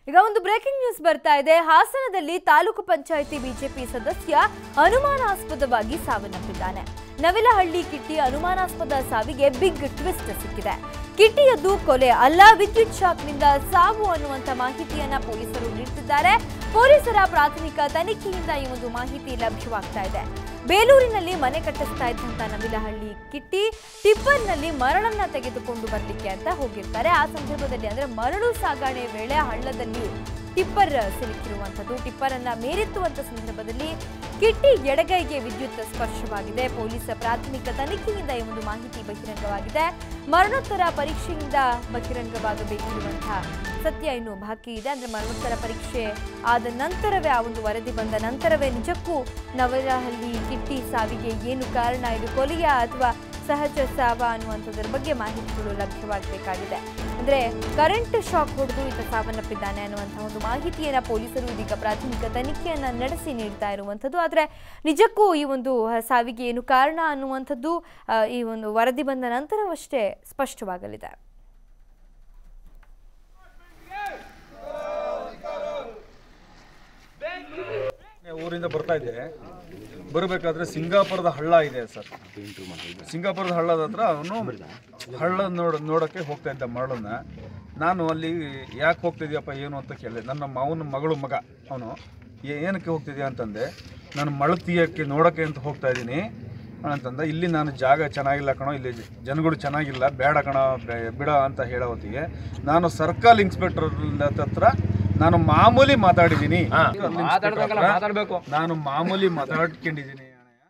ಈಗ ಒಂದು breaking news ಬರ್ತಾ ಇದೆ ಹಾಸನದಲ್ಲಿ ತಾಲೂಕು ಪಂಚಾಯಿತಿ ಬಿಜೆಪಿ ಸದಸ್ಯ ಅನುಮಾನಾಸ್ಪದವಾಗಿ ಸಾವನ್ನಪ್ಪಿದ್ದಾನೆ ನವಿಲಹಳ್ಳಿ ಕಿಟ್ಟಿ ಅನುಮಾನಾಸ್ಪದ ಸಾವಿಗೆ ಬಿಗ್ ಟ್ವಿಸ್ಟ್ ಸಿಕ್ಕಿದೆ ಕಿಟ್ಟಿಯದ್ದು ಕೊಲೆ ಅಲ್ಲ ವಿದ್ಯುತ್ ಶಾಕ್ನಿಂದ ಸಾವು ಅನ್ನುವಂತ ಮಾಹಿತಿಯನ್ನ ಪೊಲೀಸರು ನೀಡುತ್ತಿದ್ದಾರೆ ಪೊಲೀಸರ ಪ್ರಾಥಮಿಕ ತನಿಖೆಯಿಂದ ಈ ಒಂದು ಮಾಹಿತಿ ಲಭ್ಯವಾಗ್ತಾ ಇದೆ ಬೇಲೂರಿನಲ್ಲಿ ಮನೆ ಕಟ್ಟಿಸ್ತಾ ಇದ್ದಂತ ನವಿಲಹಳ್ಳಿ ಕಿಟ್ಟಿ ಟಿಪ್ಪರ್ನಲ್ಲಿ ಮರಳನ್ನ ತೆಗೆದುಕೊಂಡು ಬರ್ಲಿಕ್ಕೆ ಅಂತ ಹೋಗಿರ್ತಾರೆ ಆ ಸಂದರ್ಭದಲ್ಲಿ ಅಂದ್ರೆ ಮರಳು ಸಾಗಣೆ ವೇಳೆ ಹಳ್ಳದಲ್ಲಿ ಟಿಪ್ಪರ್ ಸಿಲುಕಿರುವಂಥದ್ದು ಟಿಪ್ಪರ್ ಅನ್ನ ಮೇರೆತ್ತುವಂತ ಸಂದರ್ಭದಲ್ಲಿ ಕಿಟ್ಟಿ ಎಡಗೈಗೆ ವಿದ್ಯುತ್ ಸ್ಪರ್ಶವಾಗಿದೆ ಪೊಲೀಸ್ ಪ್ರಾಥಮಿಕ ತನಿಖೆಯಿಂದ ಈ ಒಂದು ಮಾಹಿತಿ ಬಹಿರಂಗವಾಗಿದೆ ಮರಣೋತ್ತರ ಪರೀಕ್ಷೆಯಿಂದ ಬಹಿರಂಗವಾಗಬೇಕಿರುವಂತಹ ಸತ್ಯ ಇನ್ನು ಬಾಕಿ ಇದೆ ಅಂದ್ರೆ ಮರಣೋತ್ತರ ಪರೀಕ್ಷೆ ಆದ ನಂತರವೇ ಆ ಒಂದು ವರದಿ ಬಂದ ನಂತರವೇ ನಿಜಕ್ಕೂ ನವಲಹಳ್ಳಿ ಕಿಟ್ಟಿ ಸಾವಿಗೆ ಏನು ಕಾರಣ ಇದು ಕೊಲೆಯ ಅಥವಾ ಸಹಜ ಸಾವ ಅನ್ನುವಂಥದ್ರ ಬಗ್ಗೆ ಮಾಹಿತಿಗಳು ಲಭ್ಯವಾಗಬೇಕಾಗಿದೆ ಅಂದ್ರೆ ಕರೆಂಟ್ ಶಾಕ್ ಹೊಡೆದು ಈತ ಸಾವನ್ನಪ್ಪಿದ್ದಾನೆ ಅನ್ನುವಂತಹ ಒಂದು ಮಾಹಿತಿಯನ್ನ ಪೊಲೀಸರು ಇದೀಗ ಪ್ರಾಥಮಿಕ ತನಿಖೆಯನ್ನ ನಡೆಸಿ ನೀಡ್ತಾ ಇರುವಂಥದ್ದು ಆದ್ರೆ ನಿಜಕ್ಕೂ ಈ ಒಂದು ಸಾವಿಗೆ ಏನು ಕಾರಣ ಅನ್ನುವಂಥದ್ದು ಆ, ಈ ಒಂದು ವರದಿ ಬಂದ ನಂತರವಷ್ಟೇ ಸ್ಪಷ್ಟವಾಗಲಿದೆ ಊರಿಂದ ಬರ್ತಾ ಇದ್ದೆ ಬರಬೇಕಾದ್ರೆ ಸಿಂಗಾಪುರದ ಹಳ್ಳ ಇದೆ ಸರ್ ಸಿಂಗಾಪುರದ ಹಳ್ಳದ ಹತ್ರ ಅವನು ಹಳ್ಳ ನೋಡ ನೋಡೋಕ್ಕೆ ಹೋಗ್ತಾ ಇದ್ದ ಮರಳನ್ನ ನಾನು ಅಲ್ಲಿ ಯಾಕೆ ಹೋಗ್ತಿದ್ಯಪ್ಪ ಏನು ಅಂತ ಕೇಳಿದೆ ನನ್ನ ಮಾವನ ಮಗಳು ಮಗ ಅವನು ಏನಕ್ಕೆ ಹೋಗ್ತಿದ್ಯಾ ಅಂತಂದೆ ನಾನು ಮಳ ತೀಯಕ್ಕೆ ನೋಡೋಕ್ಕೆ ಅಂತ ಹೋಗ್ತಾ ಇದ್ದೀನಿ ಅಂತಂದ ಇಲ್ಲಿ ನಾನು ಜಾಗ ಚೆನ್ನಾಗಿಲ್ಲ ಕಣೋ ಇಲ್ಲಿ ಜನಗಳು ಚೆನ್ನಾಗಿಲ್ಲ ಬೇಡ ಕಣ ಬೆ- ಬಿಡ ಅಂತ ಹೇಳೋ ಹೊತ್ತಿಗೆ ನಾನು ಸರ್ಕಲ್ ಇನ್ಸ್ಪೆಕ್ಟರ್ ಹತ್ರ ನಾನು ಮಾಮೂಲಿ ಮಾತಾಡಿದ್ದೀನಿ ಮಾತಾಡ್ಬೇಕಲ್ಲ, ಮಾತಾಡ್ಬೇಕು. ನಾನು ಮಾಮೂಲಿ ಮಾತಾಡ್ಕೊಂಡಿದ್ದೀನಿ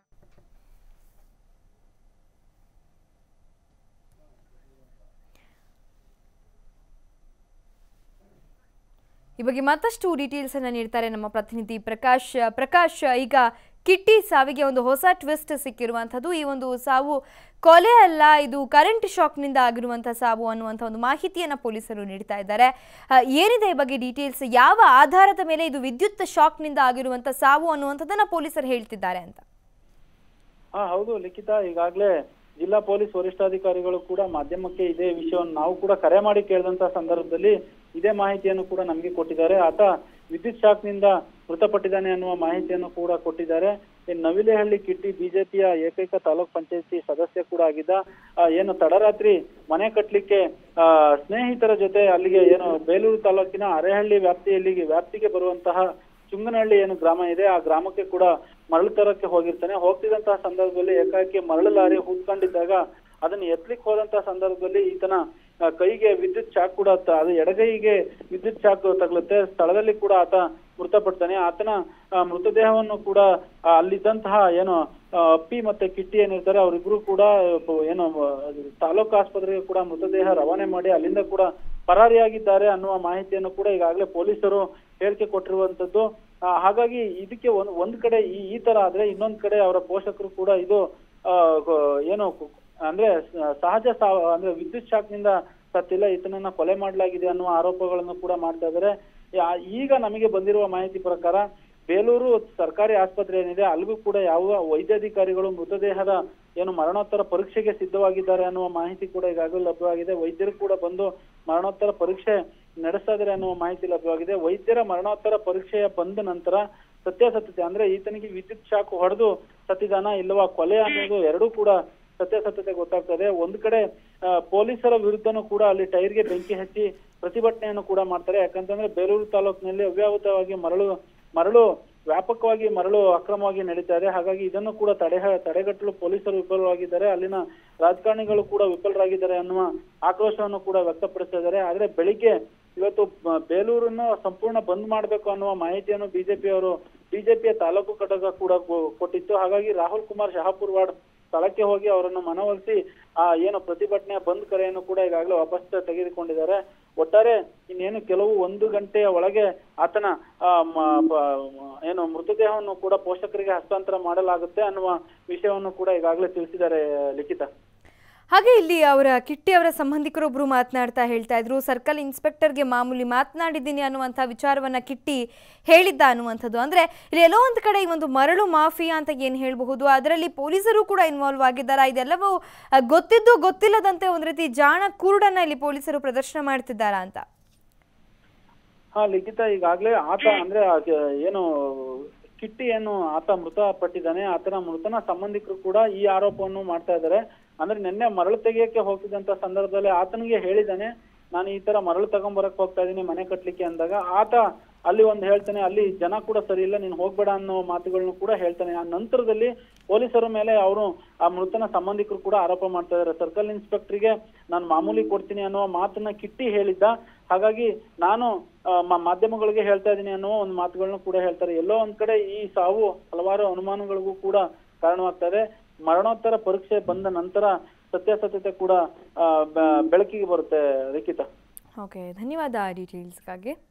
ಈ ಬಗ್ಗೆ ಮತ್ತಷ್ಟು ಡೀಟೇಲ್ಸ್ ಅನ್ನ ನೀಡ್ತಾರೆ ನಮ್ಮ ಪ್ರತಿನಿಧಿ ಪ್ರಕಾಶ್ ಪ್ರಕಾಶ್ ಈಗ ಕಿಟ್ಟಿ ಸಾವಿಗೆ ಒಂದು ಹೊಸ ಟ್ವಿಸ್ಟ್ ಸಿಕ್ಕಿರುವಂಥದ್ದು ಈ ಒಂದು ಸಾವು ಕೊಲೆ ಅಲ್ಲ ಇದು ಕರೆಂಟ್ ಶಾಕ್ನಿಂದ ಆಗಿರುವಂತಹ ಸಾವು ಅನ್ನುವಂಥ ಒಂದು ಮಾಹಿತಿಯನ್ನ ಪೊಲೀಸರು ನೀಡ್ತಾ ಇದ್ದಾರೆ ಆ, ಏನಿದೆ ಈ ಬಗ್ಗೆ ಡೀಟೇಲ್ಸ್ ಯಾವ ಆಧಾರದ ಮೇಲೆ ಇದು ವಿದ್ಯುತ್ ಶಾಕ್ನಿಂದ ಆಗಿರುವಂಥ ಸಾವು ಅನ್ನುವಂಥದ್ದನ್ನ ಪೊಲೀಸರು ಹೇಳ್ತಿದ್ದಾರೆ ಅಂತ ಹಾ ಹೌದು ಲಿಖಿತ ಈಗಾಗಲೇ ಜಿಲ್ಲಾ ಪೊಲೀಸ್ ವರಿಷ್ಠಾಧಿಕಾರಿಗಳು ಕೂಡ ಮಾಧ್ಯಮಕ್ಕೆ ಇದೇ ವಿಷಯವನ್ನು ನಾವು ಕೂಡ ಕರೆ ಮಾಡಿ ಕೇಳಿದಂತ ಸಂದರ್ಭದಲ್ಲಿ ಇದೇ ಮಾಹಿತಿಯನ್ನು ಕೂಡ ನಮಗೆ ಕೊಟ್ಟಿದ್ದಾರೆ ಆತ ವಿದ್ಯುತ್ ಶಾಕ್ನಿಂದ ಮೃತಪಟ್ಟಿದ್ದಾನೆ ಅನ್ನುವ ಮಾಹಿತಿಯನ್ನು ಕೂಡ ಕೊಟ್ಟಿದ್ದಾರೆ ಈ ನವಿಲೆಹಳ್ಳಿ ಕಿಟ್ಟಿ ಬಿಜೆಪಿಯ ಏಕೈಕ ತಾಲೂಕ್ ಪಂಚಾಯತಿ ಸದಸ್ಯ ಕೂಡ ಆಗಿದ್ದ ಆ, ಏನು ತಡರಾತ್ರಿ ಮನೆ ಕಟ್ಟಲಿಕ್ಕೆ ಆ ಸ್ನೇಹಿತರ ಜೊತೆ ಅಲ್ಲಿಗೆ ಏನು ಬೇಲೂರು ತಾಲೂಕಿನ ಅರೆಹಳ್ಳಿ ವ್ಯಾಪ್ತಿಯಲ್ಲಿ ವ್ಯಾಪ್ತಿಗೆ ಬರುವಂತಹ ಚುಂಗನಹಳ್ಳಿ ಏನು ಗ್ರಾಮ ಇದೆ ಆ ಗ್ರಾಮಕ್ಕೆ ಕೂಡ ಮರಳು ತರಕ್ಕೆ ಹೋಗಿರ್ತಾನೆ ಹೋಗ್ತಿದ್ದಂತಹ ಸಂದರ್ಭದಲ್ಲಿ ಏಕಾಏಕಿ ಮರಳು ಲಾರಿ ಹೂತ್ಕೊಂಡಿದ್ದಾಗ ಅದನ್ನ ಎತ್ತಲಿಕ್ಕೆ ಹೋದಂತಹ ಸಂದರ್ಭದಲ್ಲಿ ಈತನ ಆ, ಕೈಗೆ ವಿದ್ಯುತ್ ಶಾಕ್ ಕೂಡ ತ- ಅದು ಎಡಗೈಗೆ ವಿದ್ಯುತ್ ಶಾಕ್ ತಗಲುತ್ತೆ ಸ್ಥಳದಲ್ಲಿ ಕೂಡ ಆತ ಮೃತಪಡ್ತಾನೆ ಆತನ ಆ, ಮೃತದೇಹವನ್ನು ಕೂಡ ಆ, ಅಲ್ಲಿದ್ದಂತಹ ಏನು ಆ, ಅಪ್ಪಿ ಮತ್ತೆ ಕಿಟ್ಟಿ ಏನಿರ್ತಾರೆ ಅವರಿಬ್ರು ಕೂಡ ಪ- ಏನು ಆ, ತಾಲೂಕು ಆಸ್ಪತ್ರೆಗೆ ಕೂಡ ಮೃತದೇಹ ರವಾನೆ ಮಾಡಿ ಅಲ್ಲಿಂದ ಕೂಡ ಪರಾರಿಯಾಗಿದ್ದಾರೆ ಅನ್ನುವ ಮಾಹಿತಿಯನ್ನು ಕೂಡ ಈಗಾಗಲೇ ಪೊಲೀಸರು ಹೇಳಿಕೆ ಕೊಟ್ಟಿರುವಂತದ್ದು ಆ, ಹಾಗಾಗಿ ಇದಕ್ಕೆ ಒಂದ್ ಒಂದ್ ಕಡೆ ಈ ಈ ತರ ಆದ್ರೆ ಇನ್ನೊಂದ್ ಕಡೆ ಅವರ ಪೋಷಕರು ಕೂಡ ಇದು ಆ, ಗ- ಏನು ಕು- ಅಂದ್ರೆ ಸ- ಸಹಜ ಸಾವು ಅಂದ್ರೆ ವಿದ್ಯುತ್ ಶಾಕ್ ನಿಂದ ಸತ್ತಿಲ್ಲ ಈತನನ್ನ ಕೊಲೆ ಮಾಡಲಾಗಿದೆ ಅನ್ನುವ ಆರೋಪಗಳನ್ನು ಕೂಡ ಮಾಡ್ತಾ ಇದ್ದಾರೆ ಯಾ- ಈಗ ನಮಗೆ ಬಂದಿರುವ ಮಾಹಿತಿ ಪ್ರಕಾರ ಬೇಲೂರು ಸರ್ಕಾರಿ ಆಸ್ಪತ್ರೆ ಏನಿದೆ ಅಲ್ಲಿಗೂ ಕೂಡ ಯಾವ ವೈದ್ಯಾಧಿಕಾರಿಗಳು ಮೃತದೇಹದ ಏನು ಮರಣೋತ್ತರ ಪರೀಕ್ಷೆಗೆ ಸಿದ್ಧವಾಗಿದ್ದಾರೆ ಅನ್ನುವ ಮಾಹಿತಿ ಕೂಡ ಈಗಾಗಲೇ ಲಭ್ಯವಾಗಿದೆ ವೈದ್ಯರು ಕೂಡ ಬಂದು ಮರಣೋತ್ತರ ಪರೀಕ್ಷೆ ನಡೆಸ್ತಾ ಇದ್ದಾರೆ ಅನ್ನುವ ಮಾಹಿತಿ ಲಭ್ಯವಾಗಿದೆ ವೈದ್ಯರ ಮರಣೋತ್ತರ ಪರೀಕ್ಷೆಯ ಬಂದ ನಂತರ ಸತ್ಯಾಸತ್ಯತೆ ಅಂದ್ರೆ ಈತನಿಗೆ ವಿದ್ಯುತ್ ಶಾಕ್ ಹೊಡೆದು ಸತ್ತಿದಾನ ಇಲ್ಲವಾ ಕೊಲೆ ಅನ್ನೋದು ಎರಡೂ ಕೂಡ ಸತ್ಯಾಸತ್ಯತೆ ಗೊತ್ತಾಗ್ತದೆ ಒಂದ್ ಕಡೆ ಆ, ಪೊಲೀಸರ ವಿರುದ್ಧನೂ ಕೂಡ ಅಲ್ಲಿ ಟೈರ್ಗೆ ಬೆಂಕಿ ಹಚ್ಚಿ ಪ್ರತಿಭಟನೆಯನ್ನು ಕೂಡ ಮಾಡ್ತಾರೆ ಯಾಕಂತಂದ್ರೆ ಬೇಲೂರು ತಾಲೂಕಿನಲ್ಲಿ ಅವ್ಯಾವತವಾಗಿ ಮರಳು ಮರಳು ವ್ಯಾಪಕವಾಗಿ ಮರಳು ಅಕ್ರಮವಾಗಿ ನಡೀತಾ ಇದೆ ಹಾಗಾಗಿ ಇದನ್ನು ಕೂಡ ತಡೆ ತಡೆಗಟ್ಟಲು ಪೊಲೀಸರು ವಿಫಲವಾಗಿದ್ದಾರೆ ಅಲ್ಲಿನ ರಾಜಕಾರಣಿಗಳು ಕೂಡ ವಿಫಲರಾಗಿದ್ದಾರೆ ಅನ್ನುವ ಆಕ್ರೋಶವನ್ನು ಕೂಡ ವ್ಯಕ್ತಪಡಿಸ್ತಾ ಇದ್ದಾರೆ ಆದ್ರೆ ಬೆಳಿಗ್ಗೆ ಇವತ್ತು ಬ- ಬೇಲೂರನ್ನು ಸಂಪೂರ್ಣ ಬಂದ್ ಮಾಡಬೇಕು ಅನ್ನುವ ಮಾಹಿತಿಯನ್ನು ಬಿಜೆಪಿ ಅವರು ಬಿಜೆಪಿಯ ತಾಲೂಕು ಘಟಕ ಕೂಡ ಕೊ- ಕೊಟ್ಟಿತ್ತು ಹಾಗಾಗಿ ರಾಹುಲ್ ಕುಮಾರ್ ಶಹಾಪುರ್ ವಾರ್ಡ್ ಸ್ಥಳಕ್ಕೆ ಹೋಗಿ ಅವರನ್ನು ಮನವೊಲಿಸಿ ಆ ಏನು ಪ್ರತಿಭಟನೆಯ ಬಂದ್ ಕರೆಯನ್ನು ಕೂಡ ಈಗಾಗಲೇ ವಾಪಸ್ ತೆಗೆದುಕೊಂಡಿದ್ದಾರೆ ಒಟ್ಟಾರೆ ಇನ್ನೇನು ಕೆಲವು ಒಂದು ಗಂಟೆಯ ಒಳಗೆ ಆತನ ಆ, ಮ- ಬ- ಏನು ಮೃತದೇಹವನ್ನು ಕೂಡ ಪೋಷಕರಿಗೆ ಹಸ್ತಾಂತರ ಮಾಡಲಾಗುತ್ತೆ ಅನ್ನುವ ವಿಷಯವನ್ನು ಕೂಡ ಈಗಾಗಲೇ ತಿಳಿಸಿದ್ದಾರೆ ಲಿಖಿತ ಹಾಗೆ ಇಲ್ಲಿ ಅವರ ಕಿಟ್ಟಿ ಅವರ ಸಂಬಂಧಿಕರೊಬ್ಬರು ಮಾತನಾಡ್ತಾ ಹೇಳ್ತಾ ಇದ್ರು ಸರ್ಕಲ್ ಇನ್ಸ್ಪೆಕ್ಟರ್ಗೆ ಮಾಮೂಲಿ ಮಾತನಾಡಿದ್ದೀನಿ ಅನ್ನುವಂಥ ವಿಚಾರವನ್ನ ಕಿಟ್ಟಿ ಹೇಳಿದ್ದ ಅನ್ನುವಂಥದ್ದು ಅಂದ್ರೆ ಇಲ್ಲಿ ಎಲ್ಲೋ ಒಂದು ಕಡೆ ಈ ಒಂದು ಮರಳು ಮಾಫಿಯಾ ಅಂತ ಏನು ಹೇಳಬಹುದು ಅದರಲ್ಲಿ ಪೊಲೀಸರು ಕೂಡ ಇನ್ವಾಲ್ವ್ ಆಗಿದ್ದಾರೆ ಇದೆಲ್ಲವೂ ಆ, ಗೊತ್ತಿದ್ದು ಗೊತ್ತಿಲ್ಲದಂತೆ ಒಂದು ರೀತಿ ಜಾಣ ಕುರುಡನ್ನ ಇಲ್ಲಿ ಪೊಲೀಸರು ಪ್ರದರ್ಶನ ಮಾಡ್ತಿದ್ದಾರಾ ಅಂತ ಹಾ ಲಿಖಿತ ಈಗಾಗ್ಲೇ ಆತ ಅಂದ್ರೆ ಆ ಕ- ಏನು ಕಿಟ್ಟಿ ಏನು ಆತ ಮೃತಪಟ್ಟಿದ್ದಾನೆ ಆತನ ಮೃತನ ಸಂಬಂಧಿಕರು ಕೂಡ ಈ ಆರೋಪವನ್ನು ಮಾಡ್ತಾ ಇದ್ದಾರೆ ಅಂದ್ರೆ ನಿನ್ನೆ ಮರಳು ತೆಗಿಯಕ್ಕೆ ಹೋಗ್ತಿದ್ದಂತ ಸಂದರ್ಭದಲ್ಲಿ ಆತನಿಗೆ ಹೇಳಿದ್ದಾನೆ ನಾನು ಈ ತರ ಮರಳು ತಗೊಂಬರಕ್ ಹೋಗ್ತಾ ಇದೀನಿ ಮನೆ ಕಟ್ಲಿಕ್ಕೆ ಅಂದಾಗ ಆತ ಅಲ್ಲಿ ಒಂದು ಹೇಳ್ತಾನೆ ಅಲ್ಲಿ ಜನ ಕೂಡ ಸರಿ ಇಲ್ಲ ನೀನ್ ಹೋಗ್ಬೇಡ ಅನ್ನೋ ಮಾತುಗಳನ್ನು ಕೂಡ ಹೇಳ್ತಾನೆ ಆ ನಂತರದಲ್ಲಿ ಪೊಲೀಸರ ಮೇಲೆ ಅವರು ಆ ಮೃತನ ಸಂಬಂಧಿಕರು ಕೂಡ ಆರೋಪ ಮಾಡ್ತಾ ಇದ್ದಾರೆ ಸರ್ಕಲ್ ಇನ್ಸ್ಪೆಕ್ಟರ್ಗೆ ನಾನು ಮಾಮೂಲಿ ಕೊಡ್ತೀನಿ ಅನ್ನೋ ಮಾತನ್ನ ಕಿಟ್ಟಿ ಹೇಳಿದ್ದ ಹಾಗಾಗಿ ನಾನು ಆ, ಮ- ಮಾಧ್ಯಮಗಳಿಗೆ ಹೇಳ್ತಾ ಇದ್ದೀನಿ ಅನ್ನೋ ಒಂದು ಮಾತುಗಳನ್ನ ಕೂಡ ಹೇಳ್ತಾರೆ ಎಲ್ಲೋ ಒಂದ್ ಕಡೆ ಈ ಸಾವು ಹಲವಾರು ಅನುಮಾನಗಳಿಗೂ ಕೂಡ ಕಾರಣವಾಗ್ತಾ ಇದೆ ಮರಣೋತ್ತರ ಪರೀಕ್ಷೆ ಬಂದ ನಂತರ ಸತ್ಯಾಸತ್ಯತೆ ಕೂಡ ಆ, ಬ- ಬೆಳಕಿಗೆ ಬರುತ್ತೆ ಲಿಖಿತ ಓಕೆ ಧನ್ಯವಾದ ಡೀಟೇಲ್ಸ್ಗಾಗಿ